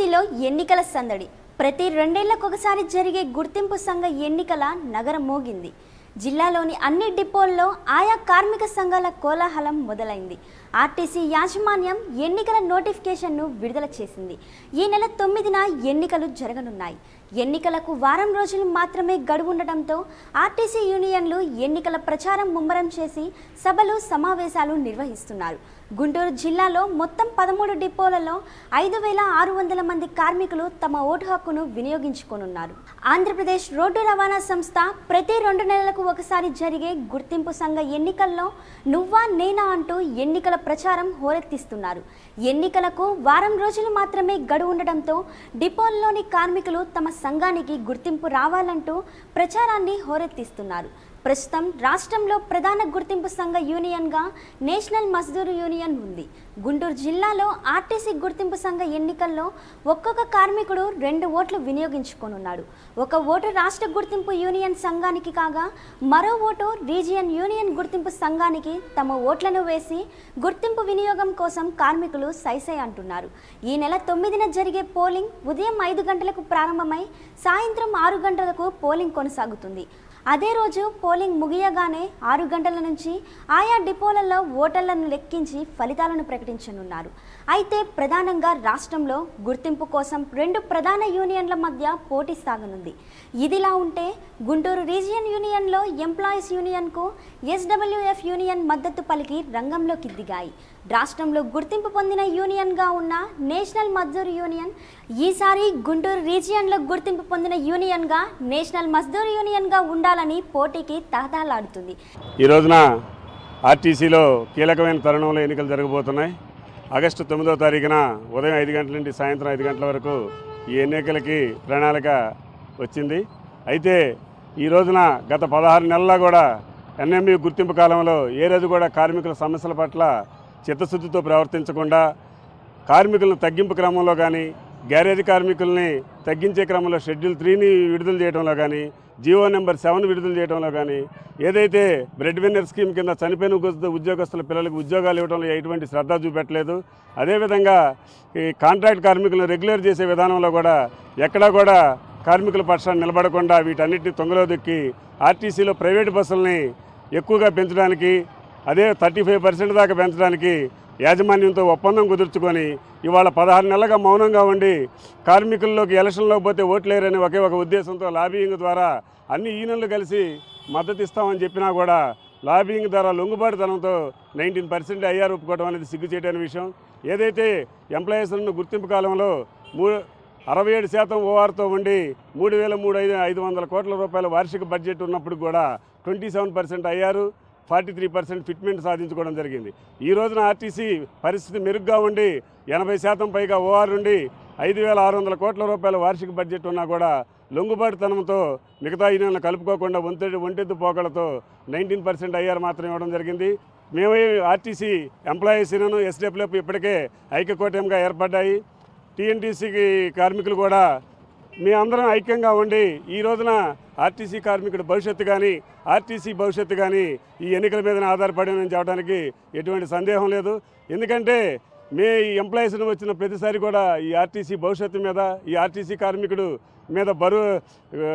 లో ఎన్నికల సందడి ప్రతి రెండేళ్లకు ఒకసారి జరిగే గుర్తింపు సంఘ ఎన్నికల నగరం మోగింది జిల్లాలోని అన్ని డిపోల్లో ఆయా కార్మిక సంఘాల కోలాహలం మొదలైంది ఆర్టీసీ యాజమాన్యం ఎన్నికల నోటిఫికేషన్ను విడుదల చేసింది ఈ నెల తొమ్మిదిన ఎన్నికలు జరగనున్నాయి ఎన్నికలకు వారం రోజులు మాత్రమే గడువు ఉండటంతో ఆర్టీసీ యూనియన్లు ఎన్నికల ప్రచారం ముమ్మరం చేసి సభలు సమావేశాలు నిర్వహిస్తున్నారు గుంటూరు జిల్లాలో మొత్తం పదమూడు డిపోలలో ఐదు వేల ఆరు వందల మంది కార్మికులు తమ ఓటు హక్కును వినియోగించుకోనున్నారు ఆంధ్రప్రదేశ్ రోడ్డు రవాణా సంస్థ ప్రతి రెండు నెలలకు ఒకసారి జరిగే గుర్తింపు సంఘ ఎన్నికల్లో నువ్వా నేనా అంటూ ఎన్నికల ప్రచారం హోరెత్తిస్తున్నారు ఎన్నికలకు వారం రోజులు మాత్రమే గడువు ఉండడంతో డిపోల్లోని కార్మికులు తమ సంఘానికి గుర్తింపు రావాలంటూ ప్రచారాన్ని హోరెత్తిస్తున్నారు ప్రస్తుతం రాష్ట్రంలో ప్రధాన గుర్తింపు సంఘ యూనియన్గా నేషనల్ మజ్దూర్ యూనియన్ ఉంది గుంటూరు జిల్లాలో ఆర్టీసీ గుర్తింపు సంఘ ఎన్నికల్లో ఒక్కొక్క కార్మికుడు రెండు ఓట్లు వినియోగించుకోనున్నాడు ఒక ఓటు రాష్ట్ర గుర్తింపు యూనియన్ సంఘానికి కాగా మరో ఓటు రీజియన్ యూనియన్ గుర్తింపు సంఘానికి తమ ఓట్లను వేసి గుర్తింపు వినియోగం కోసం కార్మికులు సైసై అంటున్నారు ఈ నెల తొమ్మిదిన జరిగే పోలింగ్ ఉదయం ఐదు గంటలకు ప్రారంభమై సాయంత్రం ఆరు గంటలకు పోలింగ్ కొనసాగుతుంది అదే రోజు పోలింగ్ ముగియగానే ఆరు గంటల నుంచి ఆయా డిపోలలో ఓటర్లను లెక్కించి ఫలితాలను ప్రకటించనున్నారు అయితే ప్రధానంగా రాష్ట్రంలో గుర్తింపు కోసం రెండు ప్రధాన యూనియన్ల మధ్య పోటీ సాగనుంది ఇదిలా ఉంటే గుంటూరు రీజియన్ యూనియన్లో ఎంప్లాయీస్ యూనియన్కు ఎస్డబ్ల్యూఎఫ్ యూనియన్ మద్దతు పలికి రంగంలోకి దిగాయి రాష్ట్రంలో గుర్తింపు పొందిన యూనియన్గా ఉన్న నేషనల్ మజ్దూర్ యూనియన్ ఈసారి గుంటూరు రీజియన్లో గుర్తింపు పొందిన యూనియన్గా నేషనల్ మజ్దూర్ యూనియన్గా ఉండాలని పోటీకి తహతహలాడుతుంది ఈ రోజున ఆర్టీసీలో కీలకమైన తరుణంలో ఎన్నికలు జరగబోతున్నాయి ఆగస్టు తొమ్మిదవ తారీఖున ఉదయం ఐదు గంటల నుండి సాయంత్రం ఐదు గంటల వరకు ఈ ఎన్నికలకి ప్రణాళిక వచ్చింది అయితే ఈ రోజున గత పదహారు నెలల్లో కూడా ఎన్ఎంయు గుర్తింపు కాలంలో ఏ రోజు కూడా కార్మికుల సమస్యల పట్ల చిత్తశుద్ధితో ప్రవర్తించకుండా కార్మికులను తగ్గింపు క్రమంలో కానీ గ్యారేజ్ కార్మికుల్ని తగ్గించే క్రమంలో షెడ్యూల్ త్రీని విడుదల చేయడంలో కానీ జియో నెంబర్ సెవెన్ విడుదల చేయడంలో కానీ ఏదైతే బ్రెడ్ విన్నర్ స్కీమ్ కింద చనిపోయిన ఉద్యోగ- ఉద్యోగస్తుల పిల్లలకు ఉద్యోగాలు ఇవ్వడంలో ఎటువంటి శ్రద్ధ చూపెట్టలేదు అదేవిధంగా ఈ కాంట్రాక్ట్ కార్మికులను రెగ్యులర్ చేసే విధానంలో కూడా ఎక్కడా కూడా కార్మికుల పక్షాన్ని నిలబడకుండా వీటన్నిటిని తొంగలో దొక్కి ఆర్టీసీలో ప్రైవేట్ బస్సుల్ని ఎక్కువగా పెంచడానికి అదే థర్టీ ఫైవ్ పర్సెంట్ దాకా పెంచడానికి యాజమాన్యంతో ఒప్పందం కుదుర్చుకొని ఇవాళ పదహారు నెలలుగా మౌనంగా ఉండి కార్మికుల్లోకి ఎలక్షన్లోకి పోతే ఓట్లేరని ఒకే ఒక ఉద్దేశంతో లాబియింగ్ ద్వారా అన్ని యూనియన్లు కలిసి మద్దతు ఇస్తామని చెప్పినా కూడా లాబియింగ్ ద్వారా లొంగుబాటుతనంతో నైన్టీన్ పర్సెంట్ ఐఆర్ ఒప్పుకోవడం అనేది సిగ్గుచేటైన విషయం ఏదైతే ఎంప్లాయీస్లను గుర్తింపు కాలంలో మూ అరవై ఏడు శాతం ఓఆర్తో ఉండి మూడు వేల మూడు ఐదు ఐదు వందల కోట్ల రూపాయల వార్షిక బడ్జెట్ ఉన్నప్పుడు కూడా ట్వంటీ సెవెన్ పర్సెంట్ అయ్యారు ఫార్టీ త్రీ పర్సెంట్ ఫిట్మెంట్ సాధించుకోవడం జరిగింది ఈ రోజున ఆర్టీసీ పరిస్థితి మెరుగ్గా ఉండి ఎనభై శాతం పైగా ఓఆర్ ఉండి ఐదు వేల ఆరు వందల కోట్ల రూపాయల వార్షిక బడ్జెట్ ఉన్నా కూడా లొంగుబాటుతనంతో మిగతా యూనియన్లు కలుపుకోకుండా ఒంటెడు ఒంటెద్దు పోకలతో నైన్టీన్ పర్సెంట్ అయ్యారు మాత్రం ఇవ్వడం జరిగింది మేము ఆర్టీసీ ఎంప్లాయీస్ యూనియన్ ఎస్డబ్ల్యూఎఫ్ ఇప్పటికే ఐక్యకోటంగా ఏర్పడ్డాయి టీఎన్టీసీకి కార్మికులు కూడా మీ అందరం ఐక్యంగా ఉండి ఈ రోజున ఆర్టీసీ కార్మికుడి భవిష్యత్తు కానీ ఆర్టీసీ భవిష్యత్తు కానీ ఈ ఎన్నికల మీదనే ఆధారపడి అని చెప్పడానికి ఎటువంటి సందేహం లేదు ఎందుకంటే మే ఈ ఎంప్లాయీస్ని వచ్చిన ప్రతిసారి కూడా ఈ ఆర్టీసీ భవిష్యత్తు మీద ఈ ఆర్టీసీ కార్మికుడు మీద బరువు ఆ,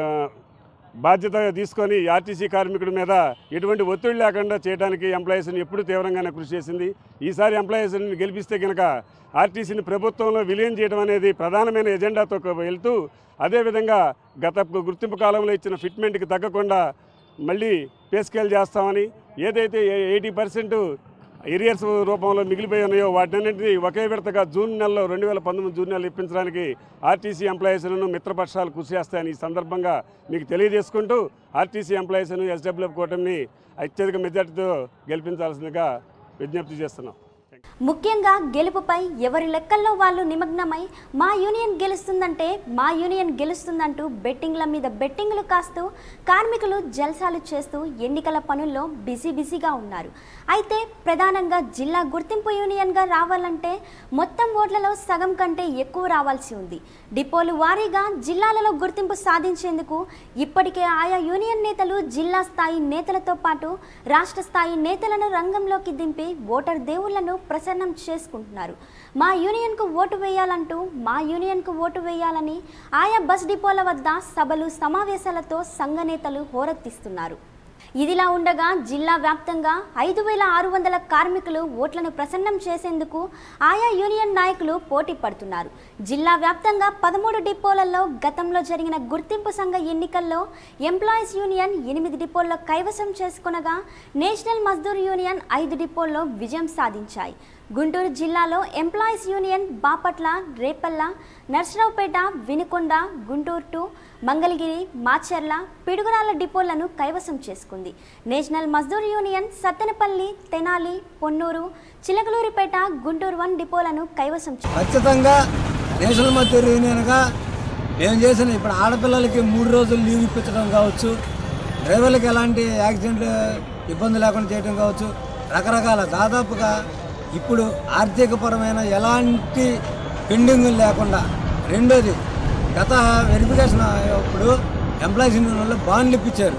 బాధ్యత తీసుకొని ఈ ఆర్టీసీ కార్మికుడి మీద ఎటువంటి ఒత్తిడి లేకుండా చేయడానికి ఎంప్లాయీస్ని ఎప్పుడు తీవ్రంగానే కృషి చేసింది ఈసారి ఎంప్లాయీస్ని గెలిపిస్తే కనుక ఆర్టీసీని ప్రభుత్వంలో విలీనం చేయడం అనేది ప్రధానమైన ఎజెండాతో వెళ్తూ అదేవిధంగా గత గుర్తింపు కాలంలో ఇచ్చిన ఫిట్మెంట్కి తగ్గకుండా మళ్ళీ పే స్కేల్ చేస్తామని ఏదైతే ఎయిటీ పర్సెంట్ ఏరియర్స్ రూపంలో మిగిలిపోయి ఉన్నాయో వాటినన్నింటినీ ఒకే విడతగా జూన్ నెలలో రెండు వేల పంతొమ్మిది జూన్ నెలలో ఇప్పించడానికి ఆర్టీసీ ఎంప్లాయీస్లను మిత్రపక్షాలు కృషి చేస్తాయని ఈ సందర్భంగా మీకు తెలియజేసుకుంటూ ఆర్టీసీ ఎంప్లాయీస్ను ఎస్డబ్ల్యూఎఫ్ కూటమిని అత్యధిక మెజార్టీతో గెలిపించాల్సిందిగా విజ్ఞప్తి చేస్తున్నాం ముఖ్యంగా గెలుపుపై ఎవరి లెక్కల్లో వాళ్ళు నిమగ్నమై మా యూనియన్ గెలుస్తుందంటే మా యూనియన్ గెలుస్తుందంటూ బెట్టింగ్ల మీద బెట్టింగ్లు కాస్తూ కార్మికులు జల్సాలు చేస్తూ ఎన్నికల పనుల్లో బిజీ బిజీగా ఉన్నారు అయితే ప్రధానంగా జిల్లా గుర్తింపు యూనియన్గా రావాలంటే మొత్తం ఓట్లలో సగం కంటే ఎక్కువ రావాల్సి ఉంది డిపోలు వారీగా జిల్లాలలో గుర్తింపు సాధించేందుకు ఇప్పటికే ఆయా యూనియన్ నేతలు జిల్లా స్థాయి నేతలతో పాటు రాష్ట్ర స్థాయి నేతలను రంగంలోకి దింపి ఓటర్ దేవుళ్లను ప్రస ప్రసన్నం చేసుకుంటున్నారు మా యూనియన్కు ఓటు వేయాలంటూ మా యూనియన్కు ఓటు వేయాలని ఆయా బస్ డిపోల వద్ద సభలు సమావేశాలతో సంఘ నేతలు హోరెత్తిస్తున్నారు ఇదిలా ఉండగా జిల్లా వ్యాప్తంగా ఐదు వేల ఆరు వందల కార్మికులు ఓట్లను ప్రసన్నం చేసేందుకు ఆయా యూనియన్ నాయకులు పోటీ పడుతున్నారు జిల్లా వ్యాప్తంగా పదమూడు డిపోలలో గతంలో జరిగిన గుర్తింపు సంఘ ఎన్నికల్లో ఎంప్లాయీస్ యూనియన్ ఎనిమిది డిపోల్లో కైవసం చేసుకునగా నేషనల్ మజ్దూర్ యూనియన్ ఐదు డిపోల్లో విజయం సాధించాయి గుంటూరు జిల్లాలో employees union Bapatla Repalle Narasaraopet Vinukonda Guntur two Mangalagiri Macherla Piduguralla డిపోలను కైవసం చేసుకుంది national Mazdoor union Sattenapalli Tenali Ponnur Chilakaluripet Guntur one డిపోలను కైవసం చేసుకుంది ఖచ్చితంగా నేషనల్ మజ్దూర్ యూనియన్గా మేము చేసిన ఇప్పుడు ఆడపిల్లలకి మూడు రోజులు లీవ్ ఇప్పించడం కావచ్చు డ్రైవర్లకు ఎలాంటి యాక్సిడెంట్ ఇబ్బంది లేకుండా చేయడం కావచ్చు రకరకాల దాదాపుగా ఇప్పుడు ఆర్థికపరమైన ఎలాంటి పెండింగ్ లేకుండా రెండోది గత వెరిఫికేషన్ అప్పుడు ఎంప్లాయీస్ యూనియన్ వాళ్ళు బాండ్లు ఇప్పించారు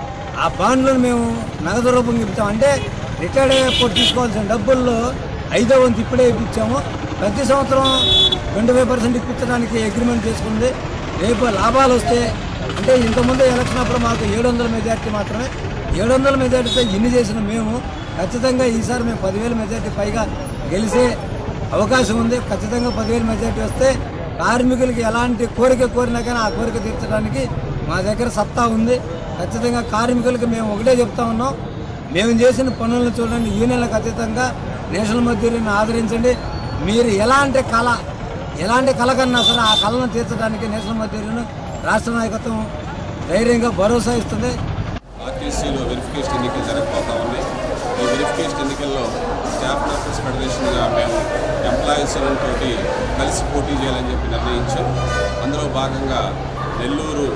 ఆ బాండ్లను మేము నగదు రూపంగా ఇప్పించాము అంటే రిటైర్డ్ అయ్యేప్పుడు తీసుకోవాల్సిన డబ్బుల్లో ఐదో వంతు ఇప్పుడే ఇప్పించాము ప్రతి సంవత్సరం ట్వంటీ ఫైవ్ పర్సెంట్ ఇప్పించడానికి అగ్రిమెంట్ చేసుకుంది రేపు లాభాలు వస్తే అంటే ఇంతకుముందు ఎలక్షన్ అప్పుడు మాకు ఏడు వందల మెజార్టీ మాత్రమే ఏడు వందల మెజార్టీతో ఇన్ని చేసిన మేము ఖచ్చితంగా ఈసారి మేము పదివేల మెజార్టీ పైగా గెలిసే అవకాశం ఉంది ఖచ్చితంగా పదివేల మెజార్టీ వస్తే కార్మికులకి ఎలాంటి కోరిక కోరినా కానీ ఆ కోరిక తీర్చడానికి మా దగ్గర సత్తా ఉంది ఖచ్చితంగా కార్మికులకి మేము ఒకటే చెప్తా ఉన్నాం మేము చేసిన పనులను చూడండి యూనియన్లకు అతీతంగా నేషనల్ మజ్దూరిని ఆదరించండి మీరు ఎలాంటి కళ ఎలాంటి కళ కన్నా సరే ఆ కళను తీర్చడానికి నేషనల్ మజ్దూరిని రాష్ట్ర నాయకత్వం ధైర్యంగా భరోసా ఇస్తుంది ఆర్టీసీలో వెరిఫికేషన్ ఎన్నికలు జరగబోతా ఉన్నాయి ఈ వెరిఫికేషన్ ఎన్నికల్లో స్టాఫ్ నర్సెస్ ఫెడరేషన్గా మేము ఎంప్లాయీస్ తోటి కలిసి పోటీ చేయాలని చెప్పి నిర్ణయించాం అందులో భాగంగా నెల్లూరు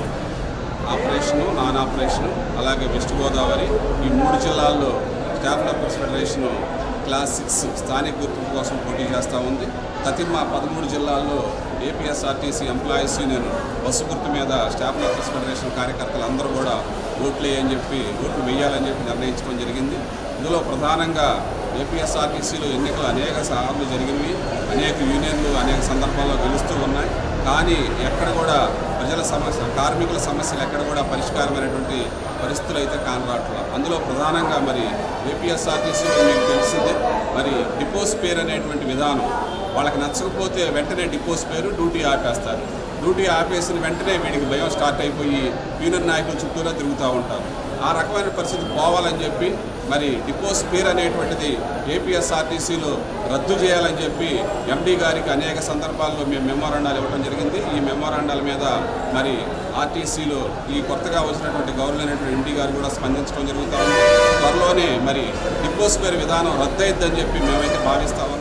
ఆపరేషను నాన్ ఆపరేషను అలాగే వెస్ట్ గోదావరి ఈ మూడు జిల్లాల్లో staff nurses federation class six స్థానిక గుర్తింపు కోసం పోటీ చేస్తూ ఉంది తతిమ్మ పదమూడు జిల్లాల్లో ఏపీఎస్ఆర్టీసీ ఎంప్లాయీస్ యూనియన్ బస్సు గుర్తు మీద స్టాఫ్ నర్సెస్ ఫెడరేషన్ కార్యకర్తలు అందరూ కూడా ఓట్లు వేయని చెప్పి ఓట్లు వేయాలని చెప్పి నిర్ణయించడం జరిగింది ఇందులో ప్రధానంగా ఏపీఎస్ఆర్టీసీలో ఎన్నికలు అనేక సార్లు జరిగినవి అనేక యూనియన్లు అనేక సందర్భాల్లో గెలుస్తూ ఉన్నాయి కానీ ఎక్కడ కూడా ప్రజల సమస్య కార్మికుల సమస్యలు ఎక్కడ కూడా పరిష్కారమైనటువంటి పరిస్థితులు అయితే కానరాట్ల అందులో ప్రధానంగా మరి ఏపీఎస్ఆర్టీసీలో మీకు తెలిసిందే మరి డిపోస్ పేరు అనేటువంటి విధానం వాళ్ళకి నచ్చకపోతే వెంటనే డిపోస్ పేరు డ్యూటీ ఆపేస్తారు డ్యూటీ ఆపేసిన వెంటనే వీడికి భయం స్టార్ట్ అయిపోయి యూనియన్ నాయకులు చుట్టూరా తిరుగుతూ ఉంటారు ఆ రకమైన పరిస్థితి పోవాలని చెప్పి మరి డిపోస్ పేరు అనేటువంటిది ఏపీఎస్ఆర్టీసీలో రద్దు చేయాలని చెప్పి ఎండీ గారికి అనేక సందర్భాల్లో మేము మెమోరాండాలు ఇవ్వడం జరిగింది ఈ మెమోరాండాల మీద మరి ఆర్టీసీలో ఈ కొత్తగా వచ్చినటువంటి గవర్నర్ ఎండీ గారు కూడా స్పందించడం జరుగుతూ ఉంది త్వరలోనే మరి డిపోస్ పేరు విధానం రద్దు అయిద్దని చెప్పి మేమైతే భావిస్తా ఉన్నాం